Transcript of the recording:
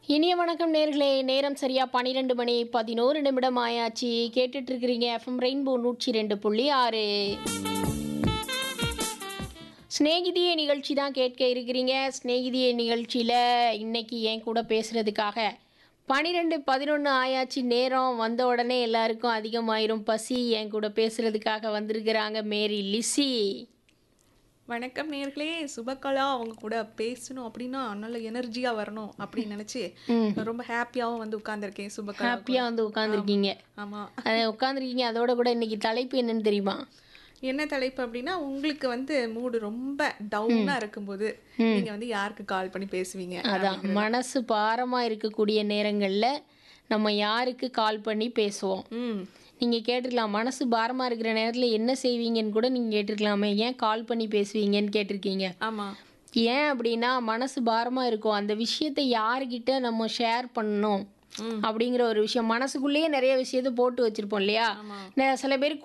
இனிய வணக்கம் நேர்களே நேரம் சரியா பன்னிரெண்டு மணி பதினோரு நிமிடம் ஆயாச்சு கேட்டுட்டு இருக்கிறீங்க எஃப்எம் ரெயின்போ நூற்றி ரெண்டு புள்ளி ஆறு ஸ்நேகிதியே நிகழ்ச்சி தான் கேட்க இருக்கிறீங்க ஸ்நேகிதியே நிகழ்ச்சியில் இன்னைக்கு என் கூட பேசுகிறதுக்காக பன்னிரெண்டு பதினொன்று ஆயாச்சு நேரம் வந்த உடனே எல்லாருக்கும் அதிகமாயிரும் பசி என் கூட பேசுகிறதுக்காக வந்திருக்கிறாங்க மேரி லிசி வணக்கம் நேர்களே சுபகலா அவங்க கூட பேசணும் அப்படின்னா நல்ல எனர்ஜியா வரணும் அப்படின்னு நினைச்சு ரொம்ப ஹாப்பியாவும் வந்து உட்கார்ந்திருக்கேன் சுபகலா ஹாப்பியாக வந்து உட்காந்துருக்கீங்க ஆமா உட்காந்துருக்கீங்க அதோட கூட இன்னைக்கு தலைப்பு என்னன்னு தெரியுமா என்ன தலைப்பு அப்படின்னா உங்களுக்கு வந்து மூடு ரொம்ப டவுனா இருக்கும்போது நீங்க வந்து யாருக்கு கால் பண்ணி பேசுவீங்க அதான் மனசு பாரமாக இருக்கக்கூடிய நேரங்களில் நம்ம யாருக்கு கால் பண்ணி பேசுவோம் ம் நீங்கள் கேட்டிருக்கலாம் மனசு பாரமாக இருக்கிற நேரத்தில் என்ன செய்வீங்கன்னு கூட நீங்கள் கேட்டிருக்கலாமே ஏன் கால் பண்ணி பேசுவீங்கன்னு கேட்டிருக்கீங்க ஆமா ஏன் அப்படின்னா மனசு பாரமாக இருக்கும் அந்த விஷயத்தை யாருக்கிட்ட நம்ம ஷேர் பண்ணணும் அப்படிங்கிற ஒரு விஷயம் மனசுக்குள்ளேயே நிறைய விஷயத்த போட்டு வச்சிருப்போம் இல்லையா நெ- சில பேர்